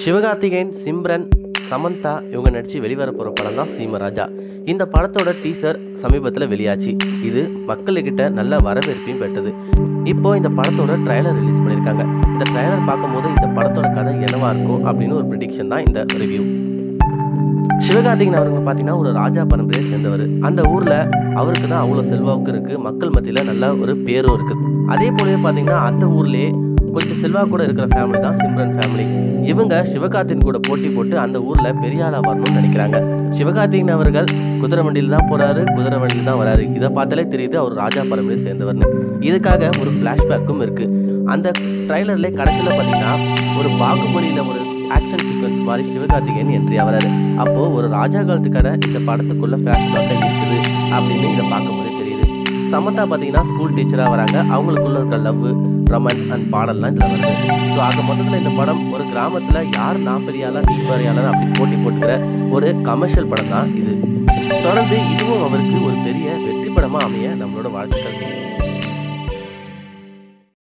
சிவகார்த்திகேயன் சிம்ரன் சமந்தா இவங்க நடித்து வெளிவர போகிற படம் தான் சீமராஜா இந்த படத்தோட டீசர் சமீபத்தில் வெளியாச்சு இது மக்கள்கிட்ட நல்ல வரவேற்பையும் பெற்றது இப்போ இந்த படத்தோட ட்ரைலர் ரிலீஸ் பண்ணியிருக்காங்க இந்த ட்ரைலர் பார்க்கும்போது இந்த படத்தோட கதை என்னவா இருக்கும் அப்படின்னு ஒரு ப்ரிடிக்ஷன் தான் இந்த ரிவ்யூ சிவகார்த்திகேயன் அவருங்க பார்த்தீங்கன்னா ஒரு ராஜா பரம்பரையை சேர்ந்தவர் அந்த ஊரில் அவருக்கு தான் அவ்வளோ செல்வாக்கு இருக்குது மக்கள் மத்தியில் நல்ல ஒரு பேரும் இருக்குது அதே போலவே பார்த்தீங்கன்னா அந்த ஊர்லேயே கொஞ்சம் செல்வாக்கு கூட இருக்கிற ஃபேமிலி தான் சிம்ரன் ஃபேமிலி இவங்க சிவகார்த்திகேயன் கூட போட்டி போட்டு அந்த ஊரில் பெரிய ஆளாக வரணும்னு நினைக்கிறாங்க சிவகார்த்திகேயன் அவர்கள் குதிரை வண்டியில் தான் போகிறாரு குதிரை வண்டியில் தான் வராரு இதை பார்த்தாலே தெரியுது அவர் ராஜா பரம்பரையை சேர்ந்தவர்னு இதுக்காக ஒரு ஃப்ளாஷ்பேக்கும் இருக்குது அந்த ட்ரைலர்லேயே கடைசியில் பார்த்தீங்கன்னா ஒரு பாகுபலியில் ஒரு ஆக்ஷன் சீக்வன்ஸ் மாதிரி சிவகார்த்திகேயன் என்ட்ரி ஆகிறாரு அப்போது ஒரு ராஜா காலத்துக்கான இந்த படத்துக்குள்ள ஃப்ளாஷ்பேக்காக இருக்குது அப்படின்னு இதை பார்க்கும்போதே தெரியுது சமந்தா பார்த்தீங்கன்னா ஸ்கூல் டீச்சராக வராங்க அவங்களுக்குள்ள இருக்க லவ் ரொமான்ஸ் அண்ட் பாடல்லாம் இதில் வருது ஸோ ஆக மொத்தத்தில் இந்த படம் ஒரு கிராமத்தில் யார் நான் பெரியாளா நீ பெரியாளா அப்படி போட்டி போட்டுக்கிற ஒரு கமர்ஷியல் படம் தான் இது தொடர்ந்து இதுவும் அவருக்கு ஒரு பெரிய வெற்றி படமாக அமைய நம்மளோட வாழ்த்துக்கள்